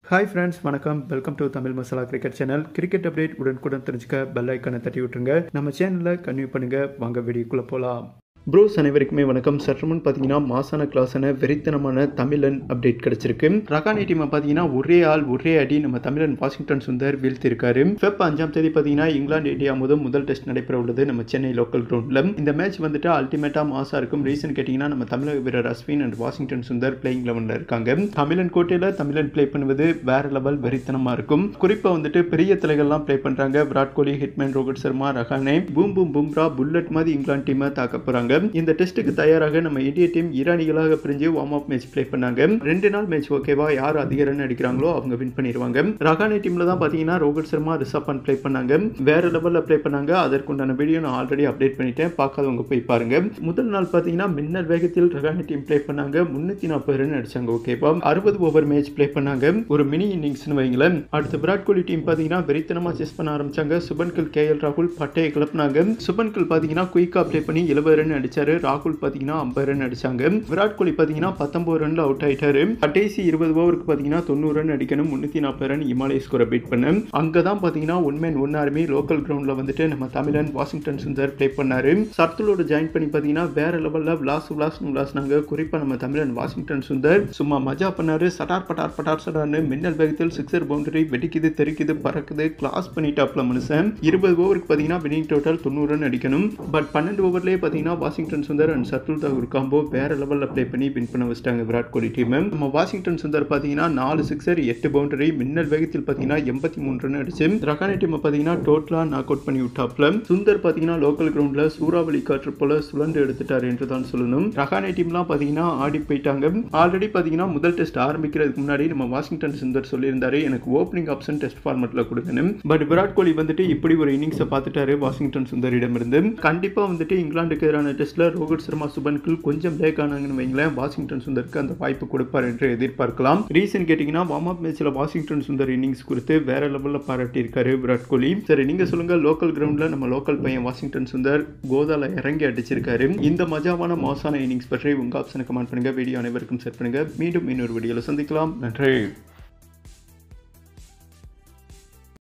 hi friends வணக்கம் welcome to Tamil Masala cricket channel cricket update உடனுக்குடன் தெரிஞ்சுக்க பெல் ஐக்கானை தட்டி விட்டுருங்க நம்ம சேனலில் கன்வியூ பண்ணுங்க வாங்க வீடியோக்குள்ளே போகலாம் ப்ரோஸ் அனைவருக்குமே வணக்கம் சற்றுமுன் பார்த்தீங்கன்னா மாசான கிளாஸான வெறித்தனமான தமிழன் அப்டேட் கிடைச்சிருக்கு ரகானி டீமை பார்த்தீங்கன்னா ஒரே ஆள் ஒரே அடி நம்ம தமிழன் வாஷிங்டன் சுந்தர் வீழ்த்திருக்காரு ஃபெப் அஞ்சாம் தேதி பார்த்தீங்கன்னா இங்கிலாந்து இந்தியா முதல் முதல் டெஸ்ட் நடைபெற உள்ளது நம்ம சென்னை லோக்கல் கிரவுண்டில் இந்த மேட்ச் வந்துட்டு அல்டிமேட்டாக மாசா இருக்கும் ரீசன் கேட்டிங்கன்னா நம்ம தமிழக வீரர் Ashwin and Washington Sundar playing லெவனில் இருக்காங்க தமிழன் கோட்டையில் தமிழன் ப்ளே பண்ணுவது வேற லெவல் வெறித்தனமாக இருக்கும் குறிப்பாக வந்துட்டு பெரிய தலைகள்லாம் ப்ளே பண்ணுறாங்க Virat Kohli hitman Rohit Sharma Rahane boom boom Bumrah bullet மாதிரி இங்கிலாந்து டீமை தாக்க போகிறாங்க இந்த டெஸ்ட்டுக்கு தயாராக நம்ம இந்திய டீம் ஈரானிகளாக பிரிஞ்சு வார்ம் அப் மேட்ச் ப்ளே பண்ணாங்க ரெண்டு நாள் மேட்ச் ஓகேவா யார் அதிக ரன் அடிக்கிறாங்களோ அவங்க வின் பண்ணிடுவாங்க ரகானி டீம்ல தான் பார்த்தீங்கன்னா ரோஹித் சர்மா ரிஷப் பண்ட் ப்ளே பண்ணாங்க வேற லெவலில் ப்ளே பண்ணாங்க அதற்குண்டான வீடியோ நான் ஆல்ரெடி அப்டேட் பண்ணிட்டேன் பார்க்காதவங்க போய் பாருங்க முதல் நாள் பார்த்தீங்கன்னா மின்னல் வேகத்தில் ரகானி டீம் ப்ளே பண்ணாங்க முன்னூத்தி நாற்பது ரன் அடிச்சாங்க ஓகேவா அறுபது ஓவர் மேட்ச் ப்ளே பண்ணாங்க ஒரு மினி இன்னிங்ஸ்னு வைங்களேன் அடுத்து விராட் கோலி டீம் பார்த்தீங்கன்னா வெறித்தனமா செஸ் பண்ண ஆரம்பிச்சாங்க சுபன்கில் கே எல் ராகுல் பட்டையை கிளப்பினாங்க சுபன்கில் பார்த்தீங்கன்னா குயிக்கா ப்ளே பண்ணி எழுபது ரன் அடிச்சாரு ராகுல் பார்த்தீங்கன்னா ஐம்பது ரன் அடிச்சாங்க விராட் கோலி பார்த்தீங்கன்னா பத்தொன்பது ரன்ல அவுட் ஆயிட்டாரு கடைசி இருபது ஓவருக்கு பார்த்தீங்கன்னா தொண்ணூறு ரன் அடிக்கணும் முன்னூத்தி நாற்பது ரன் இமாலய ஸ்கோரை பீட் பண்ண அங்கே தான் பார்த்தீங்கன்னா one man one army local கிரவுண்டில் வந்துட்டு நம்ம தமிழன் வாஷிங்டன் சுந்தர் ப்ளே பண்ணாரு சர்த்துலோட ஜாயின் பண்ணி பார்த்தீங்கன்னா வேற லெவலில் விளாஸ் விளாஸ் விளாஸ்னாங்க குறிப்பாக நம்ம தமிழன் வாஷிங்டன் சுந்தர் சும்மா மஜா பண்ணாரு சட்டார் பட்டார் பட்டார் சடார்னு மின்னல் வேகத்தில் சிக்ஸர் பவுண்டரி வெடிக்குது தெறிக்குது பறக்குது கிளாஸ் பண்ணிட்டாப்ல மனுஷன் இருபது ஓவருக்கு பார்த்தீங்கன்னா வினிங் டோட்டல் தொண்ணூறு ரன் அடிக்கணும் பட் பன்னெண்டு ஓவர்லேயே பார்த்தீங்கன்னா Washington Sundar and Shardul Thakur combo வேற லெவலில் ப்ளே பண்ணி வின் பண்ண வச்சிட்டாங்க விராட் கோலி டீம் நம்ம வாஷிங்டன் சுந்தர் பார்த்தீங்கன்னா நாலு சிக்ஸர் எட்டு பவுண்டரி மின்னல் வேகத்தில் பார்த்தீங்கன்னா எண்பத்தி மூணு ரன் அடிச்சு ரகானி டீம் பார்த்தீங்கன்னா டோட்டலாக நாக் அவுட் பண்ணி விட்டாப்ல சுந்தர் பார்த்தீங்கன்னா லோக்கல் கிரவுண்டில் சூறாவளி காற்று போல சுழண்டு எடுத்துட்டார் என்று தான் சொல்லணும் ரகானி டீம்லாம் பார்த்தீங்கன்னா ஆடி போயிட்டாங்க ஆல்ரெடி பார்த்தீங்கன்னா முதல் டெஸ்ட் ஆரம்பிக்கிறதுக்கு முன்னாடி நம்ம வாஷிங்டன் சுந்தர் சொல்லியிருந்தாரு எனக்கு ஓப்பனிங் ஆப்ஷன் டெஸ்ட் ஃபார்மெட்டில் கொடுக்கணும் பட் விராட் கோலி வந்துட்டு இப்படி ஒரு இன்னிங்ஸை பார்த்துட்டாரு வாஷிங்டன் சுந்தரிடமிருந்து கண்டிப்பாக வந்துட்டு இங்கிலாந்துக்கு எதிரான டெஸ்ட்டில் ரோஹித் சர்மா சுபன்கில் கொஞ்சம் பிரேக் ஆனாங்கன்னு வைங்களேன் வாஷிங்டன் சுந்தருக்கு அந்த வாய்ப்பு கொடுப்பார் என்று எதிர்பார்க்கலாம் ரீசன் கேட்டிங்கன்னா வார்ம் அப் மேட்ச்சில் வாஷிங்டன் சுந்தர் இன்னிங்ஸ் குறித்து வேற லெவலில் பாராட்டியிருக்காரு விராட் கோலி சரி நீங்கள் சொல்லுங்கள் லோக்கல் கிரவுண்டில் நம்ம லோக்கல் பையன் வாஷிங்டன் சுந்தர் கோதால இறங்கி அடிச்சிருக்காரு இந்த மஜாவான மோசான இன்னிங்ஸ் பற்றி உங்கள் ஆப்ஷனை கமெண்ட் பண்ணுங்க வீடியோ அனைவருக்கும் செட் பண்ணுங்க மீண்டும் இன்னொரு வீடியோவில் சந்திக்கலாம் நன்றி